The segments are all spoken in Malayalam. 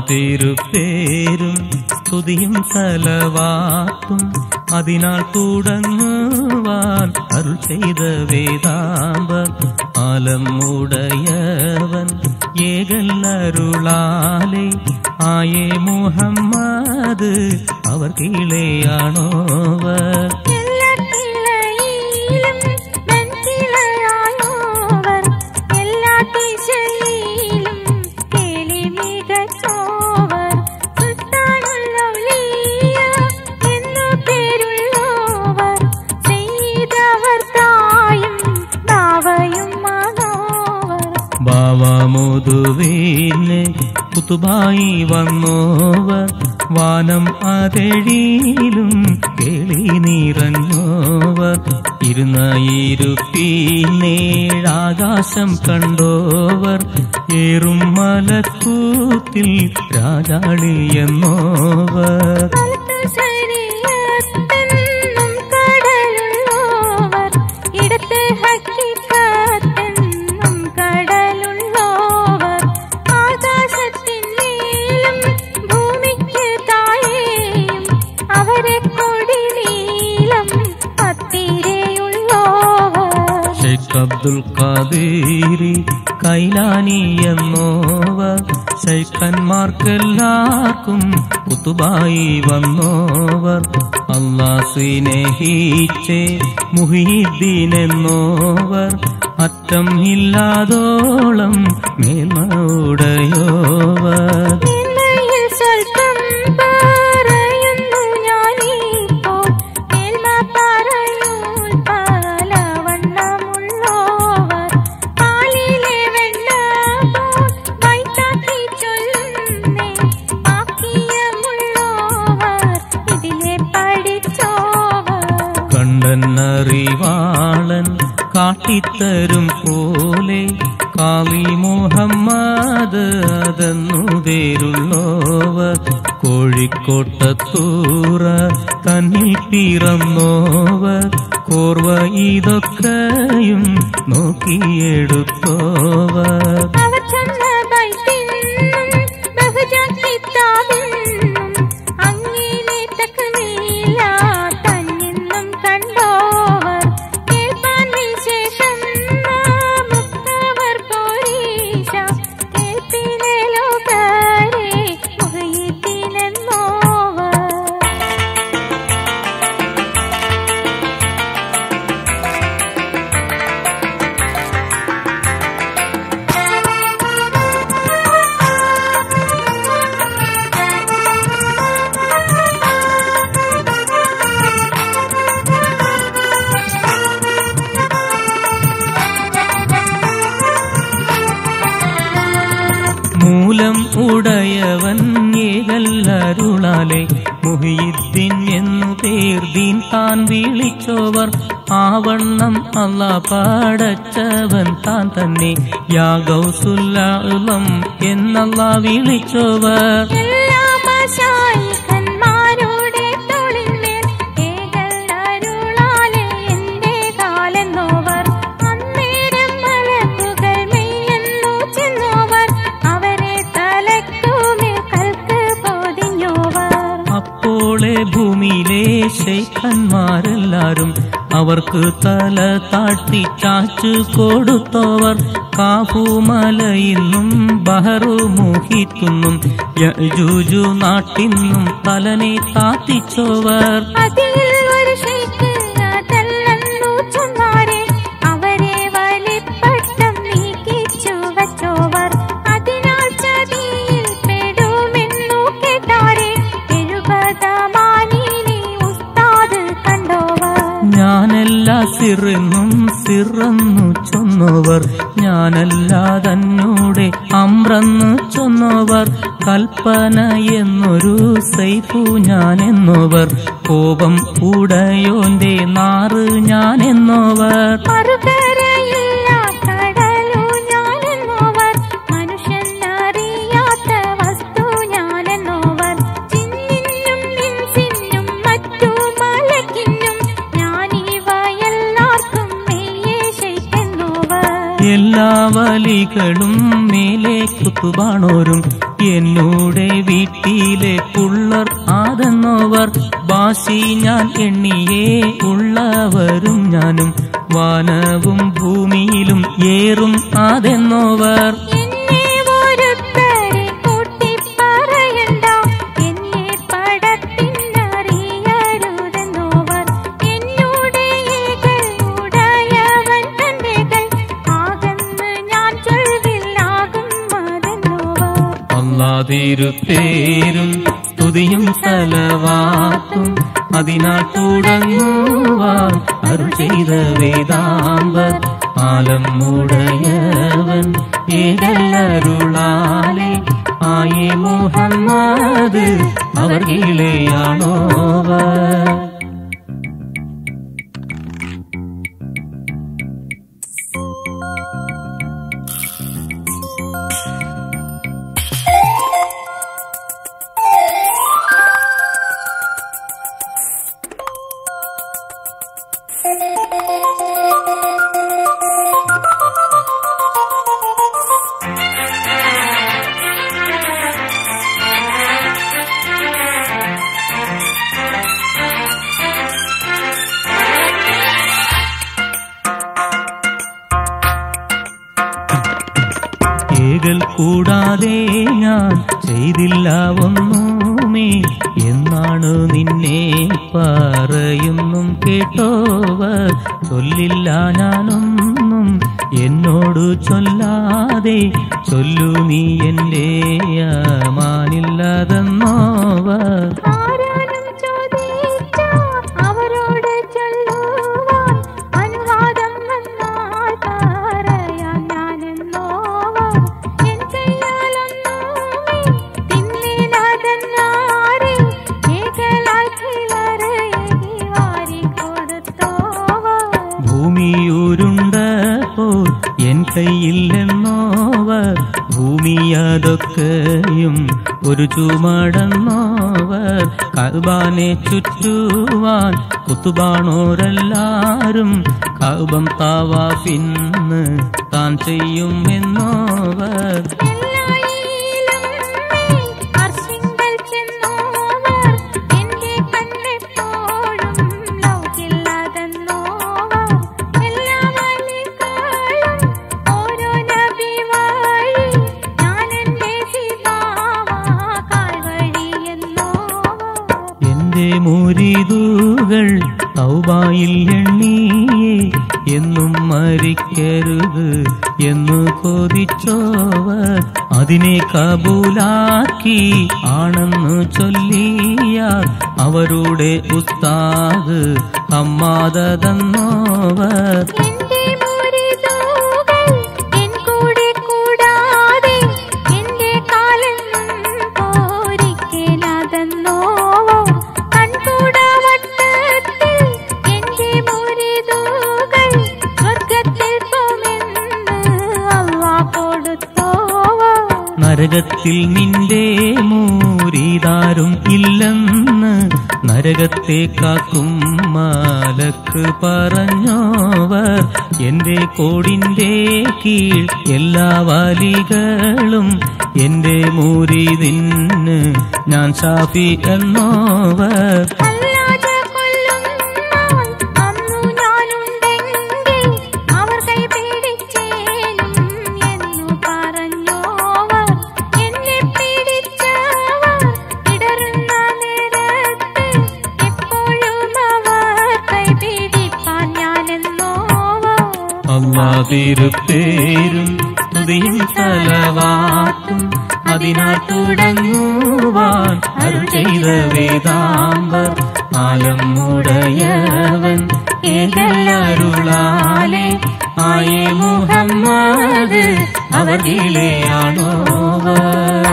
തിരുപ്പേരും സ്തുതിയും സലവാത്തും അതിനാൽ തുടങ്ങുവാൻ അരുൾ ചെയ്ത വേദാമ്പ ആലമുടയവൻ ഏകല്ലരുളാലെ ആയേ മുഹമ്മദ് അവർ കീഴെയാണോവർ എല്ലാ കിളയിലും വൻകിളയായോവർ, എല്ലാ ദിശയിലും കേളി മികച്ചോവർ. സുൽത്താനുൽ ഔലിയ എന്നു പേരുള്ളോവർ, ചെയ്തവർ തായും ബാവയും ആണോവർ. ബാവാമുതുവീന് കുത്തുബായി വന്നോവർ വാനം അതെഴിയിലും കേളി നിറഞ്ഞോവർ ഇരുന്ന ഇരുപ്പീനേഴാകാശം കണ്ടോവർ ഏറും മലക്കൂത്തിൽ രാജാളി എന്നോവർ വലത്ത് ശരീഅത്തെന്നും കടലുള്ളോവർ, ഇടത്ത് ഹക്കീക്കത്തെന്നും കടലുള്ളോവർ. ആകാശത്തിൻ മേലും ഭൂമിക്ക് താഴെയും അവരെ കൊടി നീളം പത്തിരയുള്ളോവർ ഷെയ്ഖ് അബ്ദുൽ ഖാദിരി കൈലാനി എന്നോവർ ശൈഖന്മാർക്കെല്ലാവർക്കും കുത്തുബായി വന്നോവർ അല്ലാ സ്നേഹിച്ചേ മുഹീദ്ദീൻ എന്നോവർ അറ്റം ഇല്ലാതോളം മേൽമയുടയോവർ മേന്മയിൽ സ്വൽപ്പം പറയുന്നു ഞാനിപ്പോൾ. മേന്മ പറയൂൽ പലവണ്ണമുള്ളോവർ. പാലിലെ വെണ്ണ പോൽ വൈത്താക്കി ചൊല്ലുന്നേ. ബാക്കിയമുള്ളോവർ ഇതിലെ പഠിച്ചോവർ കണ്ടന്നറിവാളൻ കാട്ടിത്തരും പോലെ കാളി മുഹമ്മദ് അതെന്നു പേരുള്ളോവർ കോഴിക്കോട്ടത്തൂറ തന്നിൽ പിറന്നോവർ കോർവ ഇതൊക്കെയും നോക്കിയെടുത്തോവർ അവർ ചെന്ന ബൈത്തിന്നും ബഹുജാക്കിത്താബിന്നും അങ്ങനെ തക്മീല തന്നിന്നും കണ്ടോവർ കേൾപ്പാൻ വിശേഷം മുക്തവർ പോരീശ കേൾപ്പിനെ ലോകരെ മുഹയ്യത്തിനെന്നോവർ മൂലം ഉടയവൻ ഏകല്ലരുളാലെ മുഹിയുദ്ദീൻ എന്നു പേർ ദീൻ താൻ വിളിച്ചോവർ ആവണ്ണം അല്ല പടച്ചവൻ താൻ തന്നെ യാഗൗസുല്ലം എന്നല്ല വിളിച്ചോവർ എല്ലാ മശായിഖന്മാരുടെ തോളിന്മേൽ ഏകല്ലരുളാലെ എന്റെ കാലെന്നോവർ. അന്നേരം മലക്കുകൾ മെയ്യെന്നു ചെന്നോവർ. അവരെ തലയ്ക്കുമേൽ കൽക്ക് പൊതിഞ്ഞോവർ അപ്പോളെ ഭൂമിയിലെ ശൈഖന്മാരെല്ലാരും അവർക്ക് തല താഴ്ത്തി ചാച്ചു കൊടുത്തവർ കാഫുമലയിന്നും ബഹറു മുഹിത്തുന്നും യജൂജു നാട്ടിന്നും തലനെ താത്തിച്ചോവർ അതിൽ ഒരു ശൈഖ് അതല്ലെന്നു ചൊന്നാരെ അവരെ വലിപ്പട്ടം നീക്കിച്ചു വച്ചോവർ അതിനാൽ ചതിയിൽ പെടുമെന്നു കേട്ടാരെ എഴുപതമാനിനെ ഉസ്താദ് കണ്ടോവർ ഞാനല്ല സിറെന്നും സിറന്നു ചൊന്നവർ ഞാനല്ല തന്നൂടെ അമ്രന്ന് ചൊന്നവർ കൽപ്പന എന്നൊരു സൈഫു ഞാനെന്നവർ കോപം ഉടയോന്റെ നാറ് ഞാനെന്നവർ മറുകരയില്ല കടലു ഞാനെന്നോവർ മനുഷ്യൻ അറിയാത്ത വസ്തു ഞാനെന്നോവർ ചിന്നിനും മിൻസിനും മറ്റു മലക്കിനും ഞാനിവയെല്ലാവർക്കും മെയ്യേ ശൈക്കെന്നോവർ എല്ലാ വലികളും മേലെ കുത്തുപാണോരും എന്നൂടെ വീട്ടിലെ പുള്ളർ ആതെന്നോവർ ബാശി ഞാൻ എണ്ണിയേ ഉള്ളവരും ഞാനും വാനവും ഭൂമിയിലും ഏറും ആതെന്നോവർ എന്നെ ഒരുത്തരെ കൂട്ടി പറയണ്ട എന്നെ പടത്തിനറിയരുതെന്നോവർ എന്നോട് ഏകനുടയവൻ തന്റെകൾ ആകെന്ന് ഞാൻ ചൊൽവില്ലാകും അതെന്നോവർ അല്ലാതിരുത്തേരും സ്തുതിയും സലവാത്തും അതിനാൽ തുടങ്ങുവാൻ അരുൾ ചെയ്ത വേദാമ്പർ ആലം മുടയവൻ ഏകല്ലരുളാലെ ആയേ മുഹമ്മദ് അവർ ഇളയാണോവർ ഏകൽ കൂടാതെ ഞാൻ ചെയ്തില്ല ഒന്നുമേ എന്നാണ് നിന്നെ പറയുന്നും കേട്ടോവർ ചൊല്ലില്ല ഞാനൊന്നും എന്നോട് ചൊല്ലാതെ ചൊല്ലു നീ എൻ്റെ മാനില്ലതെന്നോവർ ആരാനും ചോദിച്ചാ അവരോട് ചൊല്ലുവാൻ അനുവാദം വന്നാൽ പറയാൻ ഞാനെന്നോവാം എൻ കയ്യാലൊന്നുമേ തിന്നിനതെന്നാരെ ഏകലായി ചിലരെ വാരി കൊടുത്തോവാം ഭൂമിയൂരുണ്ടപ്പോൾ എൻ കയ്യില്ലെന്നോവർ ഭൂമി അതൊക്കെയും ഒരു ചുമടന്നോവർ കൽബാനെ ചുറ്റുവാൻ കുത്തുബാണോരെല്ലാരും കൗബം താവാഫിന്ന് താൻ ചെയ്യും എന്നോവർ അർശിങ്കൽ ചെന്നോവർ എന്റെ കണ്ണെപ്പോഴും ലൗകില്ലാതെന്നോവർ എല്ലാ വലികളും ഓരോ നബി വഴി ഞാൻ എന്റെ പിതാവാകാൽ വഴി എന്നോവർ എന്റെ മുരിതുകൾ തൗബായിൽ എണ്ണിയേ എന്നും മരിക്കരുത് എന്ന് കൊതിച്ചോവർ അതിനെ കബൂലാക്കി ആണെന്ന് ചൊല്ലിയ അവരുടെ ഉസ്താദ് അമ്മാതന്നോവർ എന്റെ മുരിദുകൾ എൻ കൂടെ കൂടാതെ എന്റെ കാലെന്നും പോരിക്കലാതെന്നോവോ കൺകൂട വട്ടത്തിൽ എന്റെ മുരിദുകൾ സ്വർഗത്തിൽ പോമെന്ന് അള്ളാ കൊടുത്തോവോ നരകത്തിൽ നിന്റെ മൂരിതാരും ഇല്ലെന്ന് നരകത്തെ കാക്കും മാലക്ക് പറഞ്ഞോവർ എന്റെ കോടിന്റെ കീഴ് എല്ലാ വാലികളും എന്റെ മൂരിതിന് ഞാൻ ഷാഫി എന്നോവർ അല്ലാതെ കൊല്ലുന്നാൾ അന്നു ഞാനുണ്ടെങ്കിൽ അവർ കൈ പിടിച്ചേനും എന്നു പറഞ്ഞോവർ എന്നെ പിടിച്ചവർ ഇടറുന്ന നേരത്ത് എപ്പോഴും അവർ കൈ പിടിപ്പാൻ ഞാനെന്നോവർ അള്ളാതിരുപ്പേരും സ്തുതിയും തലവാക്കും അതിനാൽ തുടങ്ങുവാൻ അരുൾ ചെയ്ത വേദാമ്പർ ആലം മുടയവൻ ഏകല്ലരുളാലെ ആയേ മുഹമ്മദ് അവർ ഇളയാണോവർ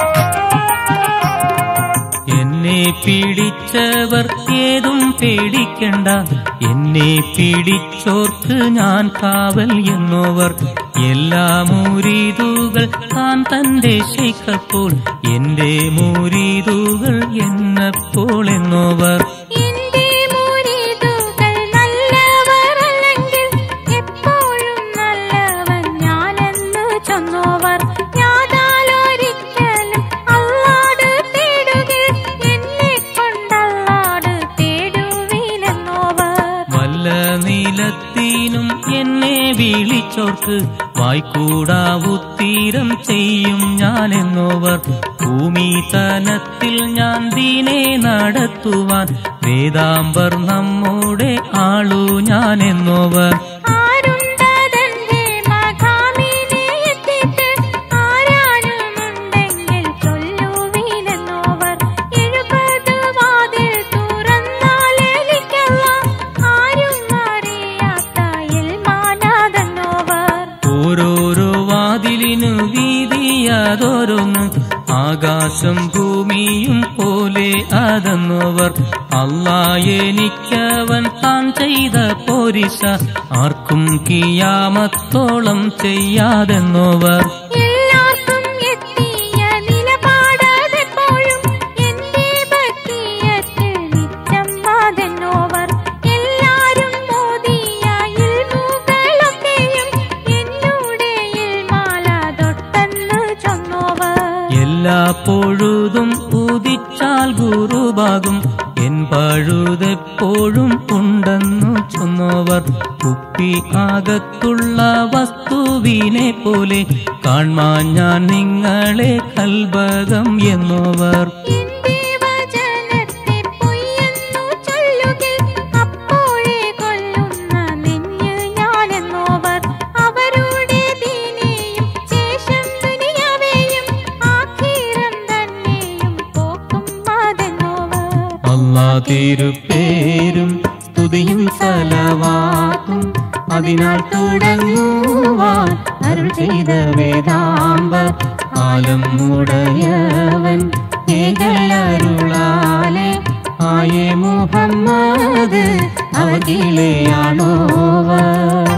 എന്നെ പിടിച്ചവർ ഏതും പേടിക്ക പേടിക്കണ്ട എന്നെ പിടിച്ചോർക്ക് ഞാൻ കാവൽ എന്നോവർ എല്ലാ മൂരീതുകൾ താൻ തന്റെ ശൈക്കപ്പോൾ എന്റെ മൂരീതുകൾ എന്നപ്പോൾ എന്നോവർ എന്റെ മുരീദുകൾ നല്ലവരല്ലെങ്കിൽ എപ്പോഴും നല്ലവൻ ഞാനെന്ന് ചൊന്നോവർ യാതാലൊരിക്കലും അല്ലാട് തേടുകിൽ എന്നെ കൊണ്ടല്ലാട് തേടുവിനെന്നോവർ വല്ല നീലത്തീനും എന്നെ വിളിച്ചോർക്ക് വായ്ക്കൂടാ ഉത്തീരം ചെയ്യും ഞാൻ എന്നോവർ ഭൂമി തനത്തിൽ ഞാൻ ദീനെ നടത്തുവാൻ വേദാംബർ നമ്മുടെ ആളു ഞാൻ എന്നോവർ ആരുണ്ടതെന്റെ മഖാമിനെ എത്തിയിട്ട് ആരാനുമുണ്ടെങ്കിൽ ചൊല്ലുവിനെന്നോവർ എഴുപത് വാതിൽ തുറന്നാൽ എനിക്കല്ല ആരും അറിയാത്ത ഇൽമാനാതെന്നോവർ ഓരോരോ വാതിലിനു വീതിയാതോരോന്ന് ആകാശം ഭൂമിയും പോലെ അതെന്നോവർ അല്ലാ എനിക്കവൻ താൻ ചെയ്ത പോരിശ ആർക്കും കിയാമത്തോളം ചെയ്യാതെന്നോവർ എല്ലാവർക്കും എത്തിയ നിലപാടതെപ്പോഴും എന്റെ ഭക്തിയത്തിൽ നിത്യം അതെന്നോവർ എല്ലാരും മോദിയ ഇൽമുകളൊക്കെയും എന്നൂടെ ഇൽമാല തൊട്ടെന്ന് ചൊന്നോവർ എല്ലാ പൊഴുതും ഉദിച്ചാൽ ഗുരുവാകും എൻ പഴുതെപ്പോഴും ഉണ്ടെന്നു ചൊന്നവർ കുപ്പി ആകത്തുള്ള വസ്തുവിനെ പോലെ കാൺമാൻ ഞാൻ നിങ്ങളെ കൽബകം എന്നവർ എന്റെ വചനത്തെ പൊയ്യെന്നു ചൊല്ലുകിൽ അപ്പോഴേ കൊല്ലുന്ന നെഞ്ഞ് ഞാനെന്നോവർ അവരുടെ ദീനെയും ശേഷം ദുനിയാവേയും ആഖിരം തന്നെയും പോക്കും അതെന്നോവർ അല്ലാ തിരുപ്പേരും സ്തുതിയും സലവാത്തും അതിനാൽ തുടങ്ങുവാൻ അരുൾ ചെയ്ത വേദാമ്പ ആലം മുടയവൻ ഏകല്ലരുളാലെ ആയേ മുഹമ്മദ് അവതിലെയാണോവർ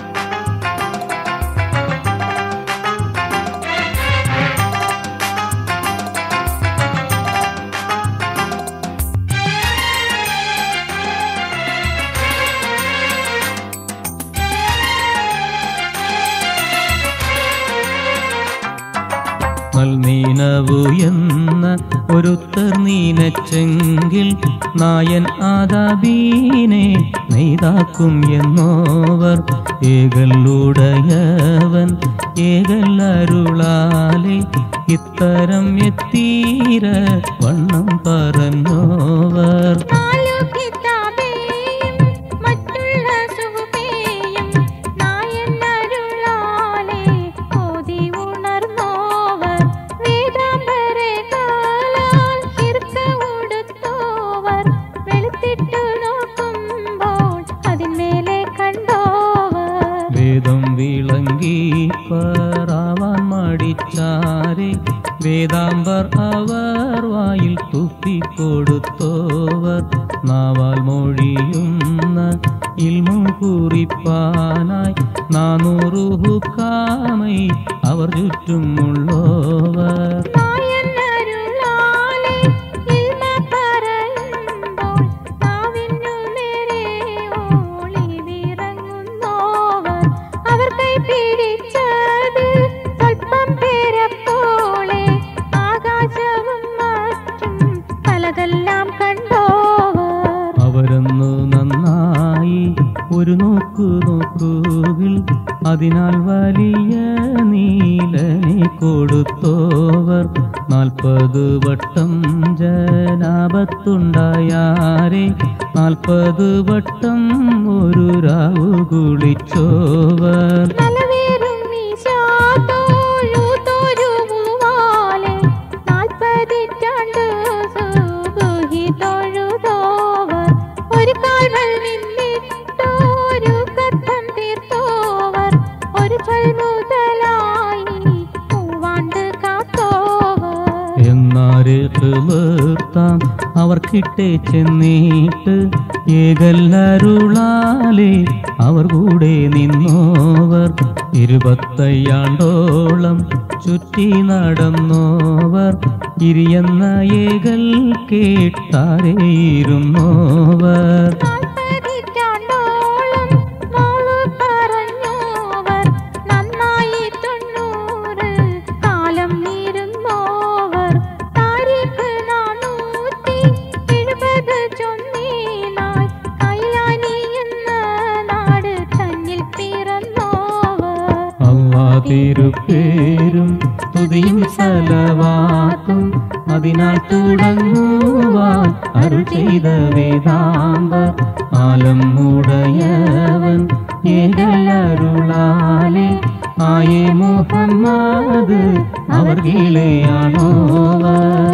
നൽനീനവു എന്ന ഒരുത്തർ നീനച്ചെങ്കിൽ നായൻ ആദാബീനെ നെയ്താക്കും എന്നോവർ ഏകല്ലുടയവൻ ഏകല്ലരുളാലെ ഇത്തരം എത്തീര വണ്ണം പറഞ്ഞോവർ നാലു കിതാബേയും മറ്റുള്ള സുഹുബേയും നായനരുളാലെ ഓതി ഉണർന്നോവർ വേദാംബരെ കാലാൽ കിർക്ക ഉടുത്തോവർ വെളുത്തിട്ടു നോക്കുമ്പോൾ അതിന്മേലെ കണ്ടോവർ വേദം വിളങ്ങി പറാവാൻ മടിച്ചാരെ വേദാംബർ അവർ വായിൽ തുപ്പിക്കൊടുത്തോവർ നാവാൽ മൊഴിയുന്ന ഇൽമു കുറിപ്പാനായി നാനൂറു ഹുക്കാമൈ അവർ ചുറ്റുമുള്ളോവർ നായനരുളാലെ ഇൽമ പറയുമ്പോൾ നാവിനു നേരെ ഓളിവിറങ്ങുന്നോവർ അവർ കൈ പിടിച്ചത് സ്വൽപ്പം പേരപ്പോളെ ആകാശവും മറ്റും പലതെല്ലാം കണ്ടോവർ അവരൊന്നു നന്നായി ഒരു നോക്കു നോക്കുകിൽ അതിനാൽ വലിയ നീലനെ കൊടുത്തോവർ നാൽപ്പത് വട്ടം ജനാപത്തുണ്ടായാരെ നാൽപ്പത് വട്ടം ഒരു രാവു കുളിച്ചോവർ തലവേറും മീശാത്തോഴുതൊരുവാലെ നാൽപ്പതിറ്റാണ്ട് സുബുഹി തൊഴുതോവർ ഒരു കാൽവൽ നിന്നിട്ടോരു കത്തം തീർത്തോവർ ഒരു ചൊൽ മുതലായി മൂവാണ്ട് കാത്തോവർ എന്നാരെ അവരെ തീർത്താം അവർക്കിട്ടേ ചെന്നിട്ട് ഏകല്ലരുളാലെ അവർ കൂടെ നിന്നോവർ ഇരുപത്തയ്യാണ്ടോളം ചുറ്റി നടന്നോവർ ഇരിയെന്ന ഏകൽ കേട്ടാരേയിരുന്നോവർ നാൽപ്പതിറ്റാണ്ടോളം മോള് പറഞ്ഞോവർ നന്നായി തൊണ്ണൂറ് കാലം ഇരുന്നോവർ താരീഖ് നാനൂറ്റി എഴുപത് ചൊന്നീനായി കൈലാനി എന്ന നാട് തന്നിൽ പിറന്നോവർ അള്ളാ തിരുപ്പേരും സ്തുതിയും സലവാത്തും അതിനാൽ തുടങ്ങുവാൻ അരുൾ ചെയ്ത വേദാന്ത ആലം ഉടയവൻ ഏകലരുളാലെ ആയേ മുഹമ്മദ് അവർ കീഴെയാണോവർ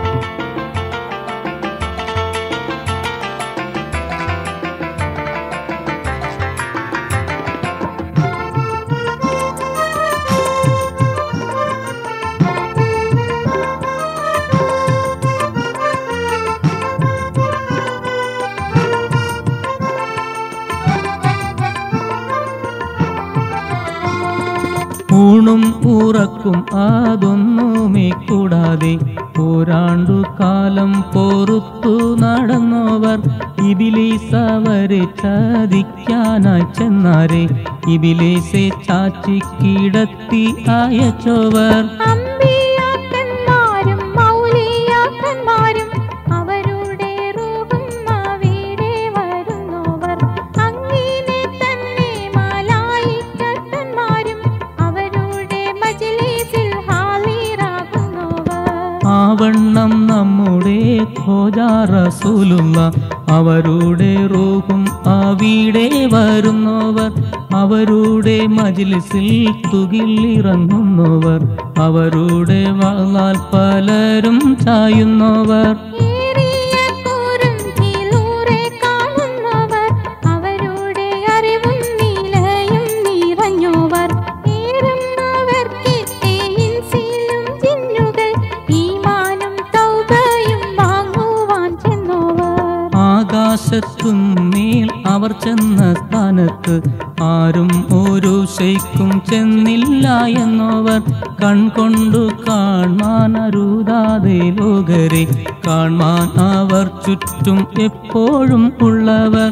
ഊണും ഉറക്കും അതൊന്നുമേ കൂടാതെ പോരാണ്ടു കാലം പോറുത്തു നടന്നവർ ഇബിലീസ് അവരെ ചതിക്കാനായി ചെന്നാരെ ഇബിലീസെ ചാച്ചി കിടത്തി അയച്ചോവർ അമ്പിയാക്കന്മാരും മൗലിയാക്കന്മാരും അവരുടെ റൂഹും അവിടെ വരുന്നവർ അങ്ങനെ തന്നെ മലായിക്കത്തന്മാരും അവരുടെ മജ്ലിസിൽ ഹാളിറാകുന്നവർ ആവണ്ണം നമ്മുടെ ഖോജാറസൂലുള്ള അവരുടെ റൂഹും അവിടെ വരുന്നവർ അവരുടെ മജ്ലിസിൽ തുകിലിറങ്ങുന്നവർ അവരുടെ വളാൽ പലരും ചായുന്നവർ ഏറിയ കൂറും കീഴൂറെ കാണുന്നവർ അവരുടെ അറിവും നിലയും നിറഞ്ഞോവർ ഏറുന്നവർക്കിട്ടേ ഇൻസിലും ജിന്നുകൾ ഈമാനും തൗബയും വാങ്ങുവാൻ ചെന്നോവർ ആകാശത്തും മേൽ അവർ ചെന്ന സ്ഥാനത്ത് ആരും ഒരു ശൈക്കും ചെന്നില്ല എന്നവർ കൺകൊണ്ടു കാണാൻ അരുതാതെ ലോകരെ കാണാൻ അവർ ചുറ്റും എപ്പോഴും ഉള്ളവർ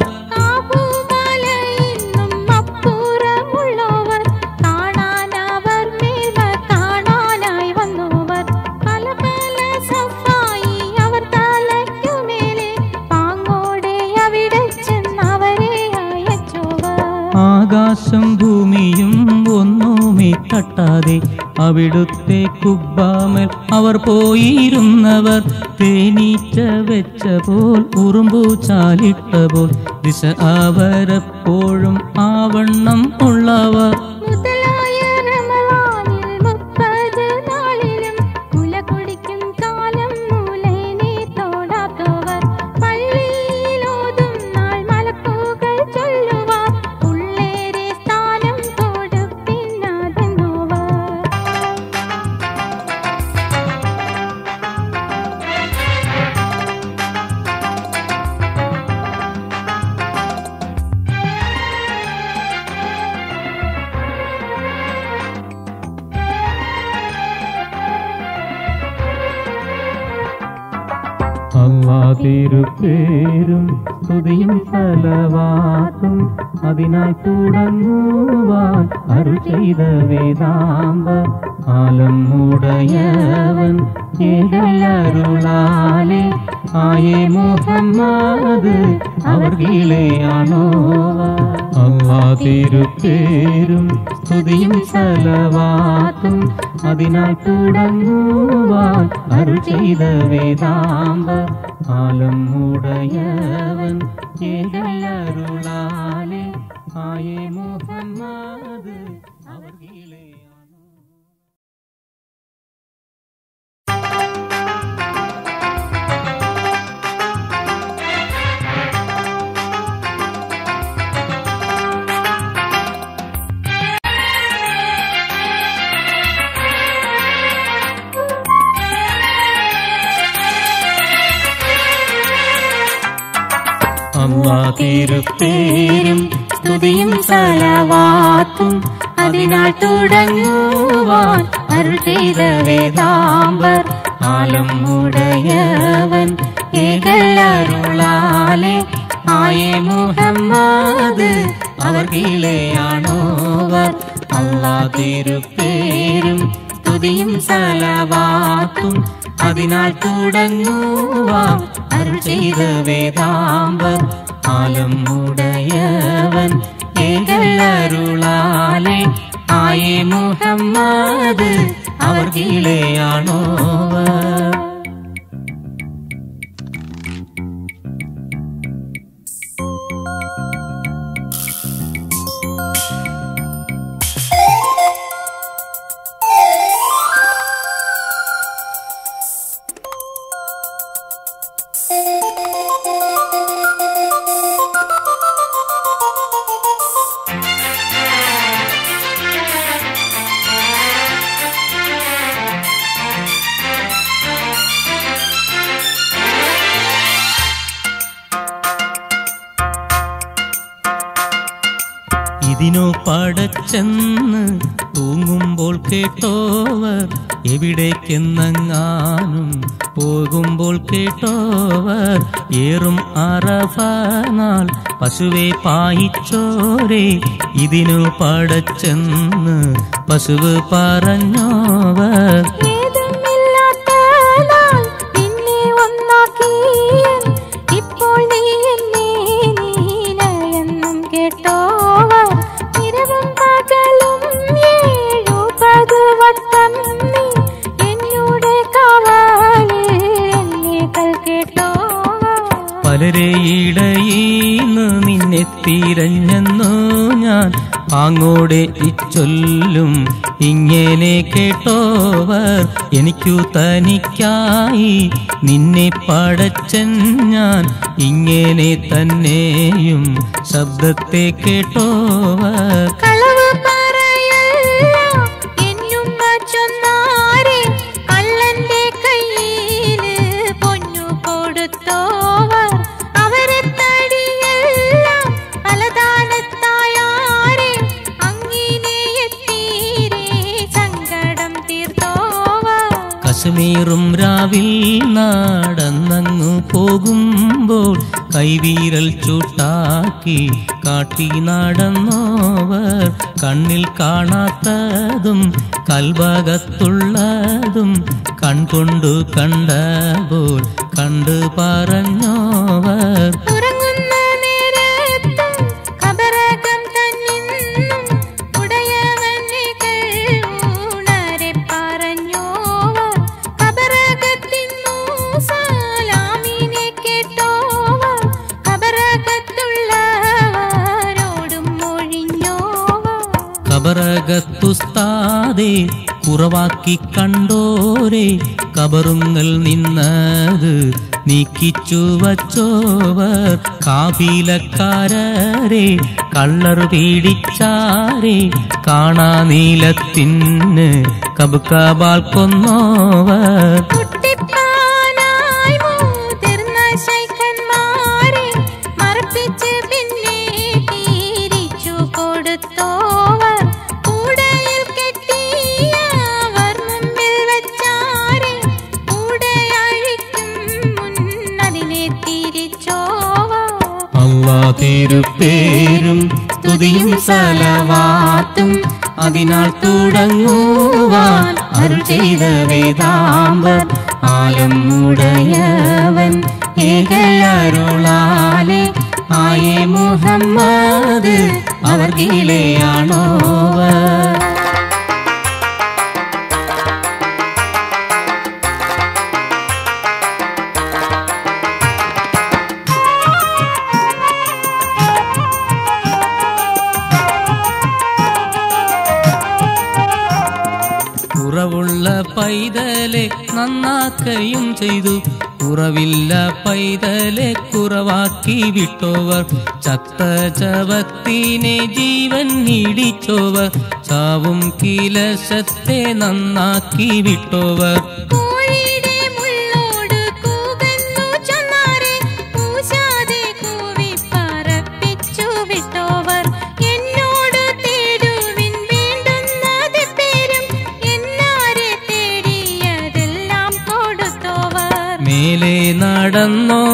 കാഹുമലയിന്നും അപ്പുറമുള്ളവർ കാണാൻ അവർ മേൽ കാണാനായി വന്നോവർ പല പല സഫായി അവർ തലയ്ക്കുമേലെ പാങ്ങോടെ അവിടെ ചെന്നവരെ അയച്ചോവർ ആകാശം ഭൂമിയും ഒന്നുമേ തട്ടാതെ അവിടുത്തെ കുബ്ബാമൽ അവർ പോയിരുന്നവർ തേനീച്ച വെച്ച പോൽ ഉറുമ്പു ചാലിട്ട പോൽ ദിശ അവരെപ്പോഴും ആവണ്ണം ഉള്ളവർ മുതലായ റമളാനിൽ മുപ്പത് നാളിലും മുല കുടിക്കും കാലം മൂലനെ തോടാത്തവർ പള്ളിയിലോതും നാൾ മലക്കുകൾ ചൊല്ലുവാർ ഉള്ളേരെ സ്ഥാനം കൊടുപ്പിന്നാതെന്നോവർ അള്ളാ തിരുപ്പേരും സ്തുതിയും ഫലവാത്തും അതിനായി തുടങ്ങുവാൻ അരുൾ ചെയ്ത വേദാന്ത ആലം ഉടയവൻ ഏകല്ലരുളാലെ ആയേ മുഹമ്മദ് അവർ കീഴെയാണോവർ അള്ളാ തിരുപ്പേരും സ്തുതിയും ഫലവാത്തും അതിനായി തുടങ്ങുവാൻ അരുൾ ചെയ്ത വേദാന്ത ആലം ഉടയവൻ ഏകല്ലരുളാലെ ആയേ മുഹമ്മദ് അവർ കീഴെയാണോ ും തിരുപ്പേരും സ്തുതിയും സലവാത്തും അതിനാൽ തുടങ്ങുവാൻ അരുൾ ചെയ്ത വേദാംബർ ആലം ഉടയവൻ ഏകല്ലരുളാലെ ആയേ മുഹമ്മദ് അവർ കീഴെയാണോവർ അല്ലാ തിരുപ്പേരും സ്തുതിയും സലവാത്തും അതിനാൽ തുടങ്ങുവാൻ അരുൾ ചെയ്ത വേദാംബർ ആലം ഉടയവൻ ഏകല്ലരുളാലെ ആയേ മുഹമ്മദ് അവർ കീഴെയാണോവർ ഇതിനോ പടച്ചെന്ന് തൂങ്ങുമ്പോൾ കേട്ടോവർ എവിടേക്കെന്നെങ്ങാനും പോകുമ്പോൾ കേട്ടോവർ ഏറും അറഫനാൾ പശുവെ പായിച്ചോരെ ഇതിനു പടച്ചെന്ന് പശുവ് പറഞ്ഞോവർ ഏതുമില്ലാത്ത നാൾ നിന്നെ ഒന്നാക്കിയൻ. ഇപ്പോൾ നീ എന്നെ നീനയെന്നും കേട്ടോവർ. ഇരവും പകലും ഏഴുപത് വട്ടം നീ എന്നോട് കാവലിൽ എന്നേക്കാൾ കേട്ടോവർ. പലരെ ഇടയിന്ന് നിന്നെ തിരഞ്ഞെന്നു ഞാൻ അങ്ങോടെ ഇച്ചൊല്ലും ഇങ്ങനെ കേട്ടോവർ എനിക്കു തനിക്കായി നിന്നെ പടച്ചൻ ഞാൻ ഇങ്ങനെ തന്നെയും ശബ്ദത്തെ കേട്ടോവർ കളവ് പറയല്ല എന്നുമ്മ ചൊന്നാരെ കള്ളന്റെ കയ്യില് പൊന്നു കൊടുത്തോവർ അവരെ തടിയല്ല അലതാനത്തായാരെ അങ്ങിനെ എത്തീരെ സങ്കടം തീർത്തോവർ കശ്മീറും രാവിൽ നടന്നങ്ങു പോകുമ്പോൾ കൈവീരൽ ചൂട്ടാക്കി കാട്ടി നടന്നോവർ കണ്ണിൽ കാണാത്തതും കൽഭാഗത്തുള്ളതും കൺകൊണ്ടു കണ്ടപ്പോൾ കണ്ടു പറഞ്ഞോവർ ഉറങ്ങുന്ന നേരത്ത് കബറകം തന്നിന്നും ഉടയവനെ ഉണരെ പറഞ്ഞോവർ കബറകത്തിന്നു സലാമിനെ കേട്ടോവർ കബറകത്തുള്ളവരോടും മൊഴിഞ്ഞോവർ കബറകത്തുസ്താതെ കുറവാക്കി കണ്ടോരെ കബറുങ്ങൾ നിന്നത് നീക്കിച്ചു വച്ചോവർ കാപിലക്കാരരെ കള്ളർ പീഡിച്ചാരെ കാണാ നീലത്തിന് കബുക്കബാൽ കൊന്നോവർ കുട്ടിപ്പാനായി മുതിർന്ന ശൈഖന്മാരെ മറപ്പിച്ച് പിന്നെ തിരിച്ചു കൊടുത്തോവർ കൂടയിൽ കെട്ടിയവർ മുമ്പിൽ വെച്ചാരെ കൂടയഴിക്കും മുന്നതിനെ തിരിച്ചോവർ അള്ളാ തിരുപ്പേരും സ്തുതിയും സലവാത്തും അതിനാൽ തുടങ്ങുവാൻ അരുൾ ചെയ്ത വേദാംബർ ആലം ഉടയവൻ ഏകയരുളാലെ ആയേ മുഹമ്മദ് അവർ കീഴെയാണോവർ കുറവുള്ള പൈതലെ നന്നാക്കുകയും ചെയ്തു കുറവില്ല പൈതലെ കുറവാക്കി വിട്ടോവർ ചത്ത ചവത്തിനെ ജീവൻ ഇടിച്ചോവർ ചാവും കീലശത്തെ നന്നാക്കി വിട്ടോവർ കോഴിയുടെ മുള്ളോട് കൂകന്നു ചൊന്നാരെ കൂശാതെ കൂവി പറ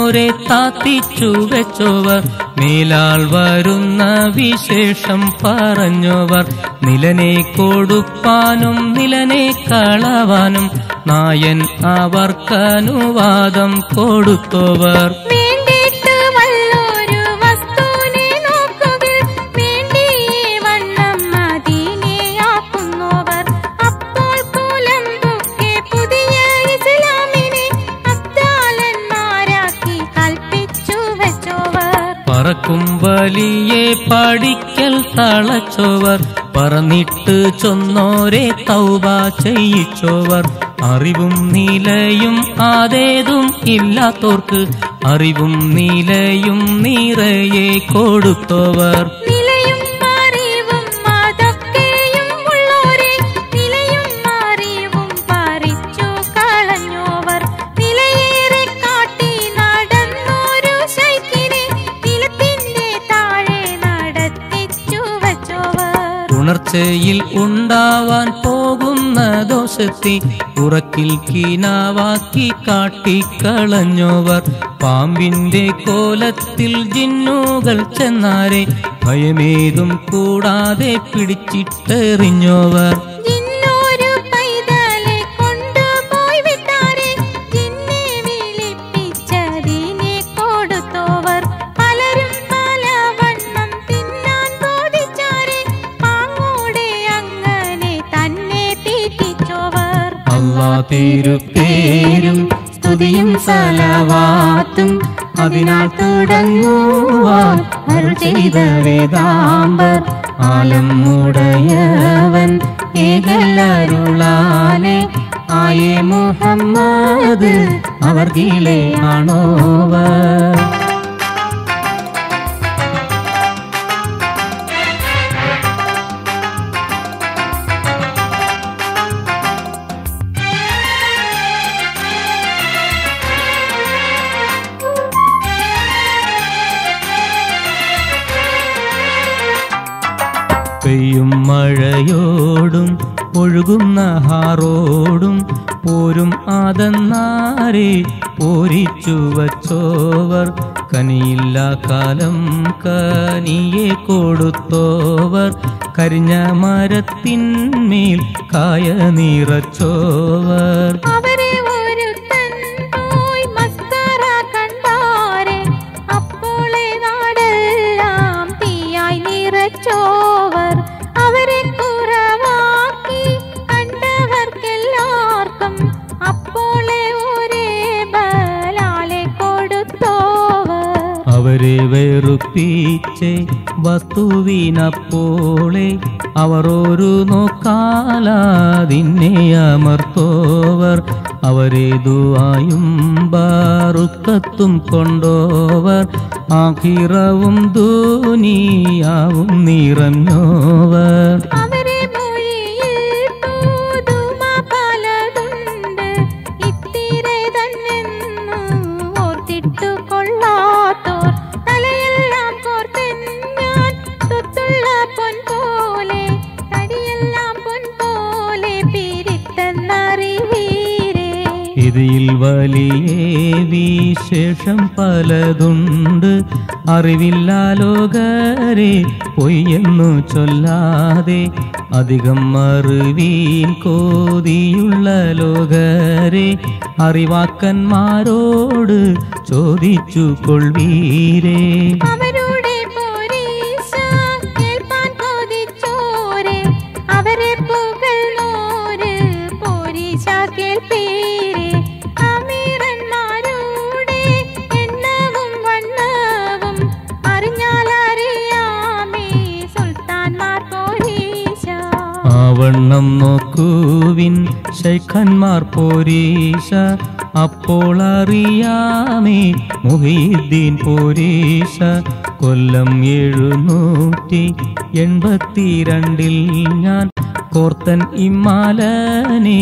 ചൊന്നോരെ താത്തിച്ചു വെച്ചോവർ മേലാൾ വരുന്ന വിശേഷം പറഞ്ഞോവർ നിലനെ കൊടുപ്പാനും നിലനെ കളവാനും നായൻ അവർക്കനുവാദം കൊടുത്തോവർ വേണ്ടിട്ട് വല്ലൊരു വസ്തുവിനെ നോക്കുകിൽ വേണ്ടിയേ വണ്ണം മദീനയാക്കുന്നവർ അപ്പോൾ കുലമ്പുക്കെ പുതിയ ഇസ്ലാമിനെ അബ്ദാലന്മാരാക്കി കൽപ്പിച്ചു വെച്ചോവർ പറക്കും വലിയെ പഠിക്കൽ തളച്ചോവർ പറന്നിട്ട് ചൊന്നോരെ തൗബ ചെയ്യിച്ചോവർ അറിവും നിലയും ആതേതും ഇല്ലാത്തോർക്ക് അറിവും നിലയും നിറയെ കൊടുത്തോവർ നിലയും അറിവും അതൊക്കെയും ഉള്ളോരെ നിലയും അറിവും പറിച്ചു കളഞ്ഞോവർ നിലയേറെ കാട്ടി നടന്നൊരു ശൈക്കിനെ നിലത്തിന്റെ താഴെ നടത്തിച്ചു വച്ചോവർ ഉണർച്ചയിൽ ഉണ്ടാവാൻ പോകുന്ന ദോഷത്തെ ഉറക്കിൽ കീനാവാക്കി കാട്ടിക്കളഞ്ഞോവർ പാമ്പിന്റെ കോലത്തിൽ ജിന്നുകൾ ചെന്നാരെ ഭയമേതും കൂടാതെ പിടിച്ചിട്ടെറിഞ്ഞോവർ ജിന്നൊരു പൈതലെ കൊണ്ടുപോയി വിട്ടാരെ ജിന്നെ വിളിപ്പിച്ചതിനെ കൊടുത്തോവർ പലരും പല വണ്ണം തിന്നാൻ ബോധിച്ചാരെ പാങ്ങോടെ അങ്ങനെ തന്നെ തീറ്റിച്ചോവർ അള്ളാ തിരുപ്പേരും സ്തുതിയും സലവാത്തും അതിനാൽ തുടങ്ങുവാൻ അരുൾ ചെയ്ത വേദാംബർ ആലം മുടയവൻ ഏകല്ലരുളാലെ ആയേ മുഹമ്മദ് അവർ കീഴേ ആണോവർ പെയ്യും മഴയോടും ഒഴുകുന്ന ഹാറോടും പോരും ആദന്നാരെ പോരിച്ചു വച്ചോവർ കനിയില്ല കാലം കനിയെ കൊടുത്തോവർ കരിഞ്ഞ മരത്തിന്മേൽ കായ നിറച്ചോവർ അവരെ ഒരുത്തൻ പോയി മസ്തറ കണ്ടാരെ അപ്പോളെ നാടെല്ലാം തീയായി നിറച്ചോവർ അവരെ കുറവാക്കി കണ്ടവർക്കെല്ലാവർക്കും അപ്പോളെ ഒരേ ബലാലെ കൊടുത്തോവർ അവരെ വെറുപ്പിച്ചേ വസ്തുവിനപ്പോളെ അവർ ഒരു നോക്കാലാതിന്നെ അമർത്തോവർ അവരെ ദുവായും ബാറുക്കത്തും കൊണ്ടോവർ ആഹിറവും ദൂനിയാവും നിറഞ്ഞോവർ അവരെ മൊഴിയിൽ പുതുമ പലതുണ്ട് ഇത്തിരെ തന്നെന്ന് ഓർത്തിട്ടു കൊള്ളാത്തോർ തലയെല്ലാം കോർത്തെഞ്ഞാൻ തൊത്തുള്ള പൊൻ പോലെ തടിയെല്ലാം പൊൻ പോലെ പിരിത്തെന്നറിവീരേ ഇതിൽ വലിയ വിശേഷം പലതുണ്ട് അറിവില്ല ലോകരെ പൊയ്യെന്നു ചൊല്ലാതെ അധികം അറിവീൻ കോതിയുള്ള ലോകരെ അറിവാക്കന്മാരോട് ചോദിച്ചു കൊൾവീരേ അവരുടെ പോരീശ കേൾപ്പാൻ കൊതിച്ചോരെ അവരെ പുകഴ്ന്നോര് പോരീശ കേൾപ്പീരെ അമീറന്മാരുടെ എണ്ണവും വണ്ണവും അറിഞ്ഞാൽ അറിയാമേ സുൽത്താൻമാർ പോരീശ ആവണ്ണം നോക്കുവിൻ ശൈഖന്മാർ പോരീശ അപ്പോൾ അറിയാമേ മുഹീദ്ദീൻ പോരീശ കൊല്ലം എഴുന്നൂറ്റി എൺപത്തിരണ്ടിൽ ഞാൻ കോർത്തൻ ഇമ്മാലനെ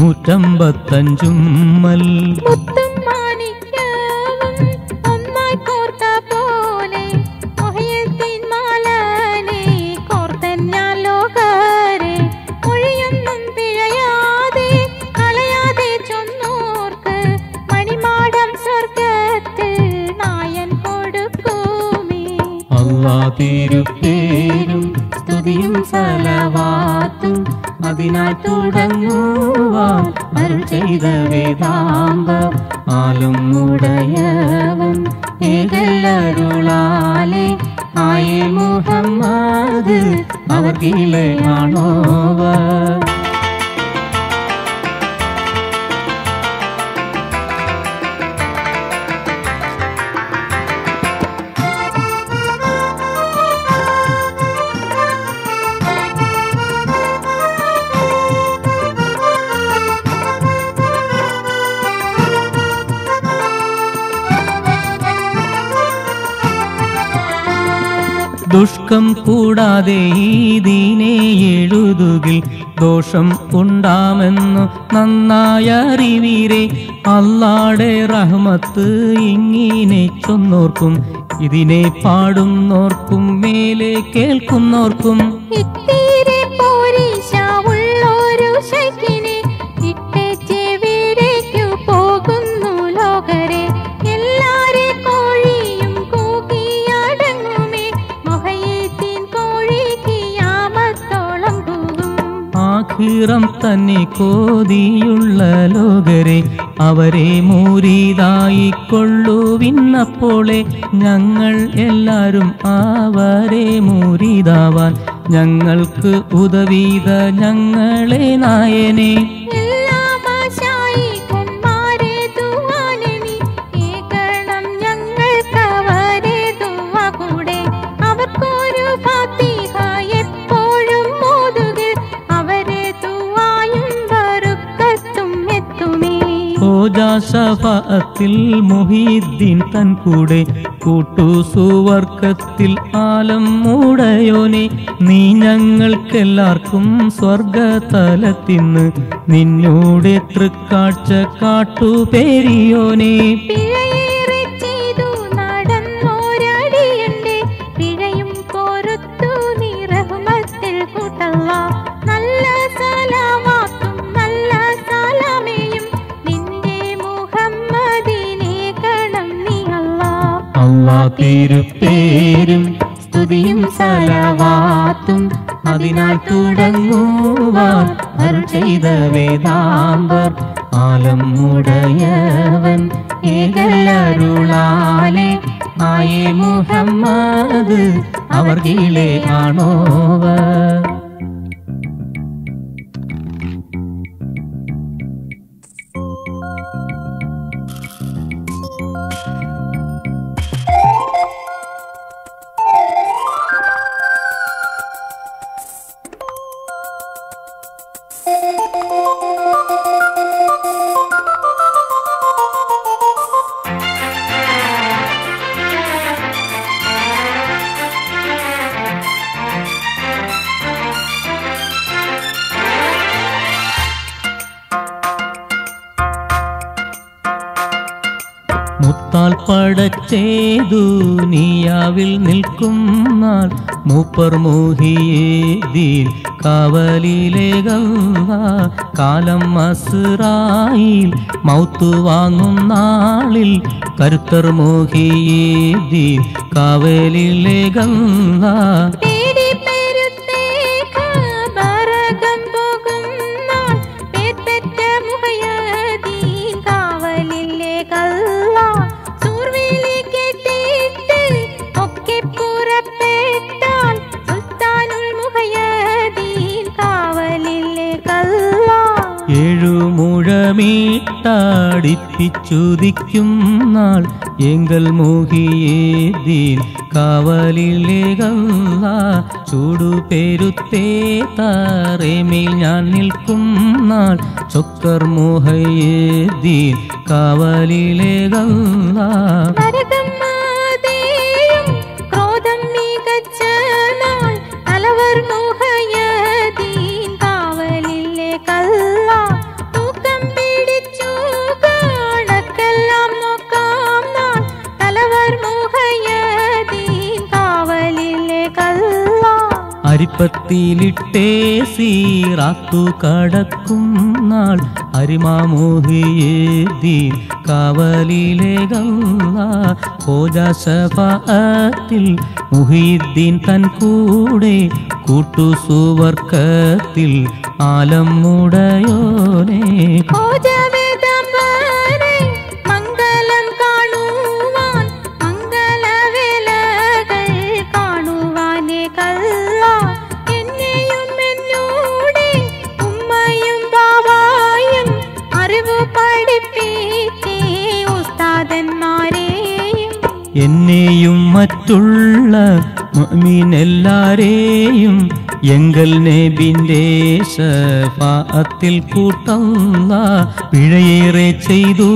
നൂറ്റമ്പത്തഞ്ചുമ്മൽ മുത്തും മാണിക്യവും ഒന്നായി കോർത്ത പോലെ മൊഹയത്തിൻ മാലനെ കോർത്തൻ ഞാൻ ലോകരെ മൊഴിയൊന്നും പിഴയാതെ കളയാതെ ചൊന്നോർക്ക് മണിമാടം സ്വർഗത്തിൽ സലവാത്തും അതിനാൽ തുടങ്ങുവാൻ അരുൾ ചെയ്ത വേദാമ്പ ആലും ഉടയവൻ ഏകല്ലരുളാലെ ആയേ മുഹമ്മദ് അവർ കീഴാണോവർ ദുഷ്കം കൂടാതെ ഈ ദീനെ എഴുതുകിൽ ദോഷം ഉണ്ടാമെന്നു നന്നായി അറിവീരെ അല്ലാടെ റഹ്മത്ത് ഇങ്ങനെ ചൊന്നോർക്കും ഇതിനെ പാടുന്നോർക്കും മേലെ കേൾക്കുന്നോർക്കും ഇത്തിരി പോരീശ ഉള്ളൊരു ശൈഖിനെ ഇട്ടേച്ച് വീടേക്കു പോകുന്നു ലോകരെ എല്ലാരെ കോഴിയും കൂകിയടങ്ങുമേ മൊഹയേത്തിൻ കോഴി കിയാമത്തോളം കൂകും ആഖിറം തന്നെ കോതിയുള്ള ലോകരെ അവരെ മൂരിതായി കൊള്ളുവിന്നപ്പോളെ ഞങ്ങൾ എല്ലാരും അവരെ മൂരിതാവാൻ ഞങ്ങൾക്ക് ഉദവീത ഞങ്ങളെ നായനെ എല്ലാ മാശായിഖന്മാരെ ദുആനനി ഏകണം ഞങ്ങൾക്കവരെ ദുആ കൂടെ അവർക്കൊരു ഫാത്തിഹ എപ്പോഴും ഓതുക അവരെ ദുആയും ബറുക്കത്തും എത്തുമേ ോജാശഫത്തിൽ മുഹീദ്ദീൻ തൻ കൂടെ കൂട്ടു സുവർക്കത്തിൽ ആലം മൂടയോനെ നീ ഞങ്ങൾക്കെല്ലാവർക്കും സ്വർഗതലത്തിന്ന് നിന്നോടെ തൃക്കാഴ്ച കാട്ടുപേരിയോനെ പിഴയേറെ ചെയ്തു നടന്നോരടിയന്റെ പിഴയും പൊറുത്തു നീ റഹ്മത്തിൽ കൂട്ടല്ല നല്ല സലാവാത്തും നല്ല സലാമയും നിന്റെ മുഹമ്മദിനെ കണം നീ അല്ലാ അള്ളാ തിരുപ്പേരും സ്തുതിയും സലവാത്തും അതിനാൽ തുടങ്ങുവാൻ അരുൾ ചെയ്ത വേദാമ്പർ ആലം മുടയവൻ ഏകല്ലരുളാലെ ആയേ മുഹമ്മദ് അവർ കീഴേ ആണോവർ മുത്താൽ പടച്ചേതു നീയാവിൽ നിൽക്കും നാൾ മൂപ്പർ മോഹിയേദീൻ കാവലിലെ ഗംഗ കാലം അസുറായിൽ മൗത്തു വാങ്ങും നാളിൽ കരുത്തർ മോഹിയേദീൻ കാവലിലെ ഗംഗ തേടി പെരുത്തേക്ക് ബറകം പോകും നാൾ പേർപ്പെട്ട മുഹയ്യദീൻ കാവലിലെ കള്ള സൂർവിളി കേട്ടിട്ട് ഒക്കെ പുറപ്പെട്ടാൽ സുൽത്താനുൽ മുഹയ്യദീൻ കാവലിലെ കള്ള ഏഴു മുഴമീട്ടാടിപ്പിച്ചുദിക്കും നാൾ എങ്കൽ മോഹിയേദീൻ കാവലിലെ ഗല്ല ചൂടു പെരുത്തേ താറേമേൽ ഞാൻ നിൽക്കും നാൾ ചൊക്കർ മോഹയേദീൻ കാവലിലെ ഗല്ല നരകം മാതേയും ക്രോധം മികച്ച നാൾ തലവർ മുഹയ്യദീൻ കാവലിലെ കള്ള തൂക്കം പിടിച്ചു കണക്കെല്ലാം നോക്കാം നാൾ തലവർ മുഹയ്യദീൻ കാവലിലെ കള്ള അരിപ്പത്തിലിട്ടേ സീറാത്തു കടക്കും നാൾ അരിമാമോഹിയേദീൻ കാവലിലെ ഗല്ല ഹോജാശപാത്തിൽ മുഹീദ്ദീൻ തൻ കൂടെ കൂട്ടുസുവർക്കത്തിൽ ആലം മുടയോനെ ഭോജവേദംബരെ മംഗലം കാണുവാൻ മംഗലവേലകൾ കാണുവാനേ കല്ല എന്നെയും എന്നോടെ ഉമ്മയും ബാവായും അറിവ് പഠിപ്പിച്ചേ ഉസ്താദന്മാരെയും എന്നെയും മറ്റുള്ള മുഅ്മിനെല്ലാരെയും എങ്കൽ നബിന്റെ ശഫാഅത്തിൽ കൂട്ടല്ല പിഴയേറെ ചെയ്തു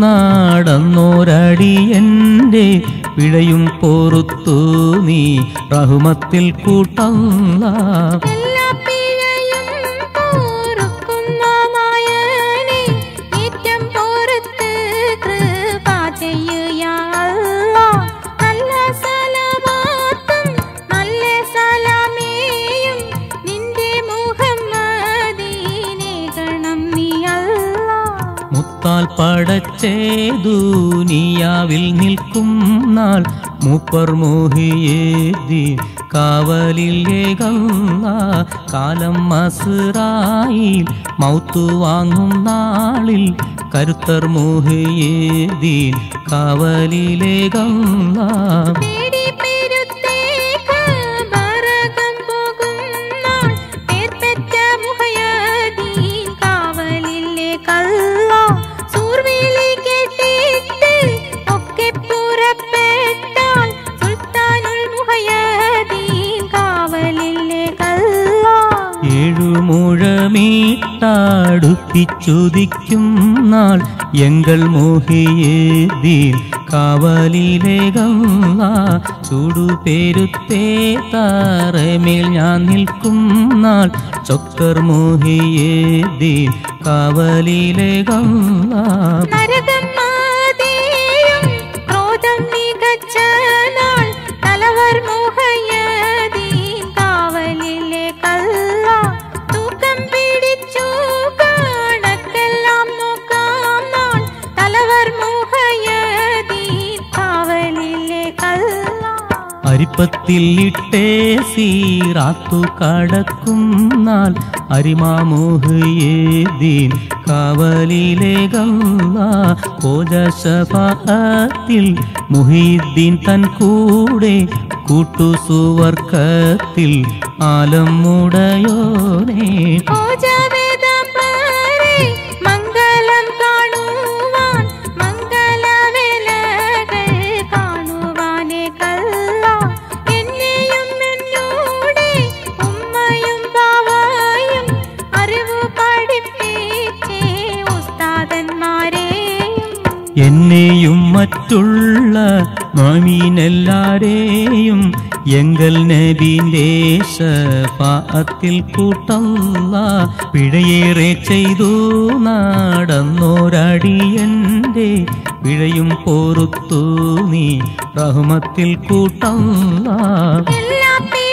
നാടന്നോരടി എൻ്റെ പിഴയും പോറുത്തു നീ റഹുമത്തിൽ കൂട്ടല്ല എല്ലാ പിഴയും പൊറുക്കുന്ന നായനെ ഏറ്റം പൊറുത്ത് കൃപ ചെയ്യുക അല്ലാഹ്. നല്ല സലവാത്തും നല്ല സലാമേയും നിന്റെ മുഹമ്മദീനെ ഗണം നീ അല്ലാഹ്. മുത്താൽ പടച്ചേതു നീയാവിൽ നിൽക്കും നാൾ മൂപ്പർ മോഹിയേദി കാവലിൽ ഏകല്ല കാലം മസുറായിൽ മൗത്തു വാങ്ങും നാളിൽ കരുത്തർ മോഹിയേദീൻ കാവലിലേകല്ല പേടി പെരുത്തേക്ക് ബറകം പോകുന്നാൾ പേർപ്പെറ്റ മുഹയദീൻ കാവലിലെ കല്ല സൂർവിളി കേട്ടിട്ട് ഒക്കെ പുറപ്പെട്ടാൽ സുൽത്താനുൽ മുഹയദീൻ കാവലിലെ കല്ല ഏഴുമുഴമീട്ടാടുപ്പിച്ചുദിക്കും നാൾ എങ്കൾ മോഹിയേദീൻ കാവലിലേകല്ല ചൂടുപേരുത്തേ താറമേൽ ഞാൻ നിൽക്കും നാൾ ചൊക്കർ മോഹിയേദീൻ കാവലിലേകല്ല നരകം മാതേയും ക്രോധം മികച്ച നാൾ തലവർ മുഹയ്യദീൻ കാവലിലെ കല്ല തൂക്കം പിടിച്ചു കണക്കെല്ലാം നോക്കാം നാൾ തലവർ മുഹയ്യദീൻ കാവലിലെ കല്ല അരിപ്പത്തിൽ ഇട്ടേ സീറാത്തു കടക്കും നാൾ അരിമാമോഹിയേദീൻ കാവലിലേകല്ല ഓജശഫാത്തിൽ മുഹീദ്ദീൻ തൻ കൂടെ കൂട്ടുസുവർക്കത്തിൽ ആലം മുടയോനേ ഓജവേദംബരെ മംഗലം കാണുവാൻ മംഗലവേലകൾ കാണുവാനേ കല്ല എന്നെയും എന്നോടെ ഉമ്മയും ബാവായും അറിവ് പഠിപ്പിച്ചേ ഉസ്താദന്മാരെയും എന്നെയും മറ്റുള്ള മാമീനെല്ലാരെയും എങ്കൽ നബീന്റെ ശഫാഅത്തിൽ കൂട്ടല്ല പിഴയേറെ ചെയ്തു നാടന്നോരടിയന്റെ പിഴയും പോറുത്തു നീ റഹ്മത്തിൽ കൂട്ടല്ല എല്ലാ